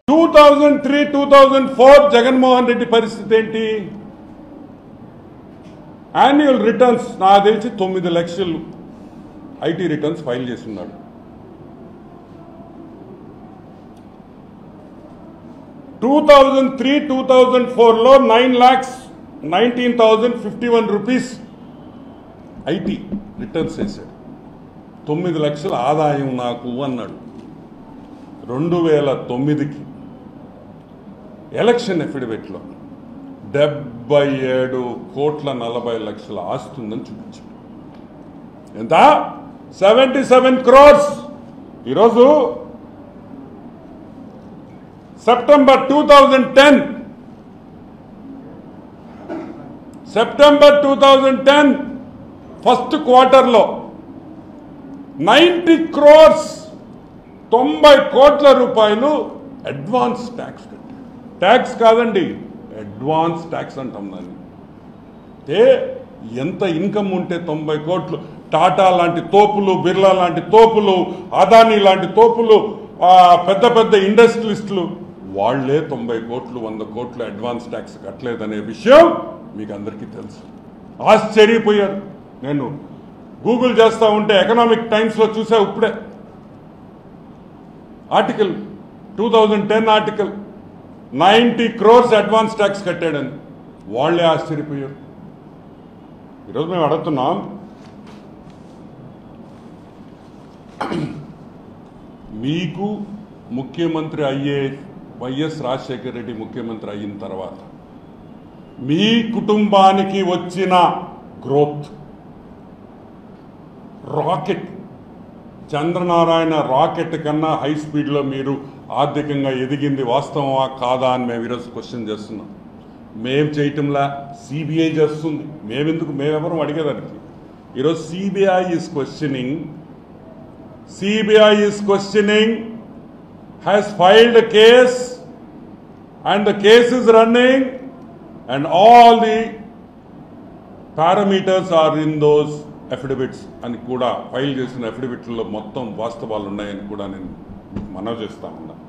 two thousand three two thousand four Jaganmohan Reddy పరిస్థితి ఏంటి annual returns నాకు తెలిసి తొమ్మిది లక్షలు ఐటీ రిటర్న్స్ ఫైల్ చేస్తున్నాడు two thousand three two thousand ఫోర్లో nine lakhs nineteen thousand fifty one rupees IT returns వేశాడు తొమ్మిది లక్షల ఆదాయం నాకు అన్నాడు రెండు వేల తొమ్మిదికి ఎలక్షన్ ఎఫిడవిట్లో డెబ్బై ఏడు కోట్ల నలభై లక్షల ఆస్తి ఉందని చూపించాడు ఎంత సెవెంటీ సెవెన్ క్రోర్స్ ఈరోజు September two thousand ten September two thousand ten first క్వార్టర్లో నైంటీ క్రోర్స్ తొంభై కోట్ల రూపాయలు అడ్వాన్స్ ట్యాక్స్ కట్టాడు ట్యాక్స్ కాదండి అడ్వాన్స్ ట్యాక్స్ అంటాం దాన్ని ఏ ఎంత ఇన్కమ్ ఉంటే తొంభై కోట్లు టాటా లాంటి తోపులు బిర్లా లాంటి తోపులు అదానీ లాంటి తోపులు ఆ, పెద్ద పెద్ద ఇండస్ట్రియలిస్టులు వాళ్లే తొంభై కోట్లు వంద కోట్లు అడ్వాన్స్ ట్యాక్స్ కట్టలేదనే విషయం మీకు అందరికీ తెలుసు ఆశ్చర్యపోయారు నేను గూగుల్ చేస్తా ఉంటే ఎకనామిక్ టైమ్స్లో చూసా ఇప్పుడే article two thousand ten article ninety crores advance tax కట్టాడని వాళ్ళే ఆశ్చర్యపోయారు ఈరోజు మేము అడుగుతున్నాం మీకు ముఖ్యమంత్రి అయ్యే వైఎస్ రాజశేఖర రెడ్డి ముఖ్యమంత్రి అయిన తర్వాత మీ కుటుంబానికి వచ్చిన గ్రోత్ రాకెట్ చంద్రనారాయణ రాకెట్ కన్నా హై స్పీడ్లో మీరు ఆర్థికంగా ఎదిగింది వాస్తవమా కాదా అని మేము ఈరోజు క్వశ్చన్ చేస్తున్నాం మేం చేయటంలా సిబిఐ చేస్తుంది మేమెందుకు మేమెవరం అడిగేదానికి ఈరోజు CBI is questioning CBI is questioning has filed case and the case is running and all the parameters are in those affidavits అని కూడా ఫైల్ చేసిన అఫిడవిట్లో మొత్తం వాస్తవాలు ఉన్నాయని కూడా నేను మనవి చేస్తా ఉన్నా